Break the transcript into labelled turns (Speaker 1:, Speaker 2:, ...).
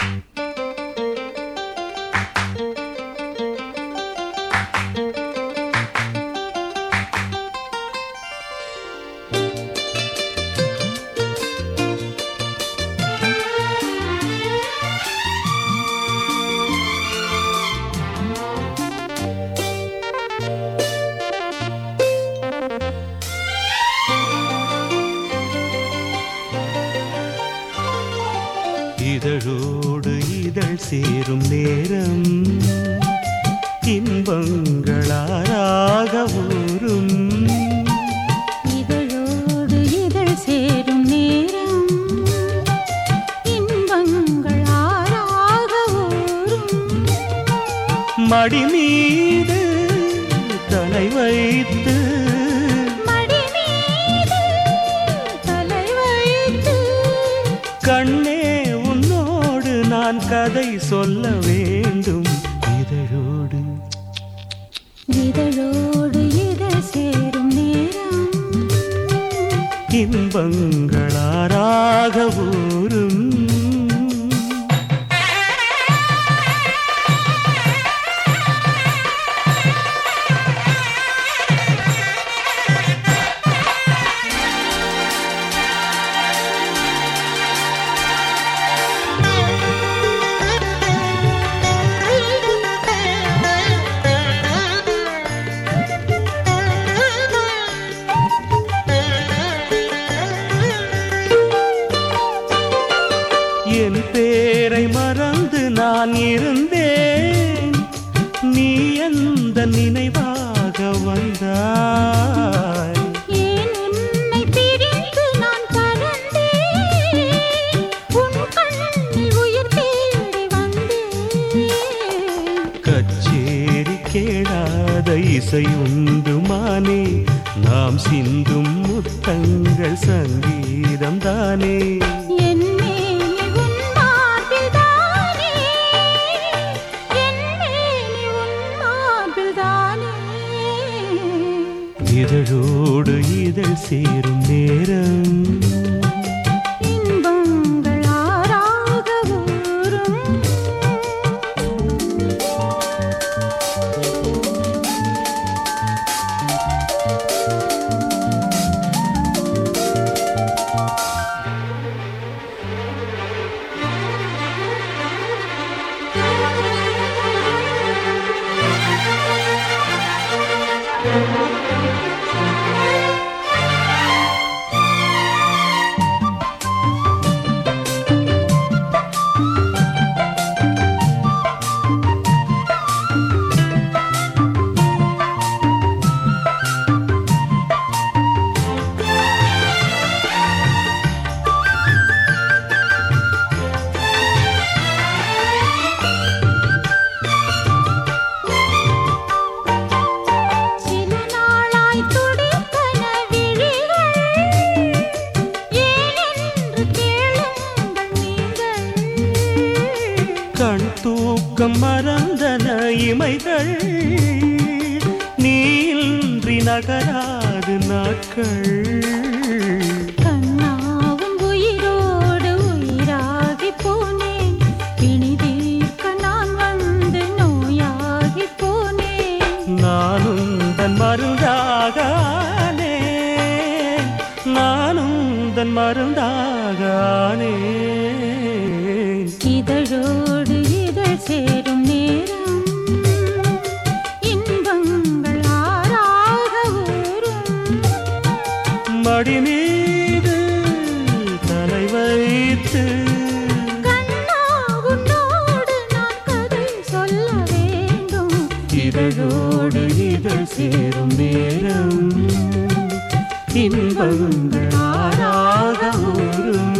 Speaker 1: இதழோடு இதழ் சேரும் நேரம் இன்பங்களாராக ஊரும்
Speaker 2: இதழோடு இதழ் சேரும் நேரம் இன்பங்கள் ஆறாக ஊறும்
Speaker 1: மடி மீது தலை வைத்து
Speaker 2: மடி மீது தலை வைத்து
Speaker 1: கண்ணே உன்னோடு நான் கதை சொல்ல வேண்டும் இதழோடு
Speaker 2: இதழோடு இதழ் சேரும் நேரம்
Speaker 1: இன்பங்களாராக ஊரும் என் பேரை மறந்து நான் இருந்தேன் நீ எந்த நினைவாக வந்தாய்
Speaker 2: ஏன் உன்னை பிரிந்து நான் பறந்தேன் உன் கண்ணில் உயிர் தேடி வந்தேன்
Speaker 1: கச்சேரி கேளாத இசையுண்டுமானே நாம் சிந்தும் முத்தங்கள் சங்கீதம் தானே
Speaker 2: என் மேனி உன் மார்பில்தானே என் மேனி உன் மார்பில்தானே
Speaker 1: இதழோடு இதழ் சேரும் நேரம்
Speaker 2: இன்பங்கள் ஆறாக ஊறும் சில நாளாய் துடித்தன விழிகள் ஏனென்று கேளுங்கள் நீங்கள்
Speaker 1: கண் தூக்கம் மறந்தன இமைகள் நீன்றி நகராது நாட்கள்
Speaker 2: கண்ணாவும் உயிரோடு உயிராகி போனேன் பிணி தீர்க்க நான் வந்து நோயாகி போனேன்
Speaker 1: நானும் தன் மருந்தாகானே நானும் தன் மருந்தாகானே
Speaker 2: இதழோடு இதழ் சேரும் நேரம் இன்பங்கள் ஆறாக ஊறும்
Speaker 1: மடி மீது தலை வைத்து
Speaker 2: கண்ணா உன்னோடு நான் கதை சொல்ல வேண்டும்
Speaker 1: இதழோடு இதழ் சேரும் நேரம் இன்பங்கள் ஆறாக ஊரும்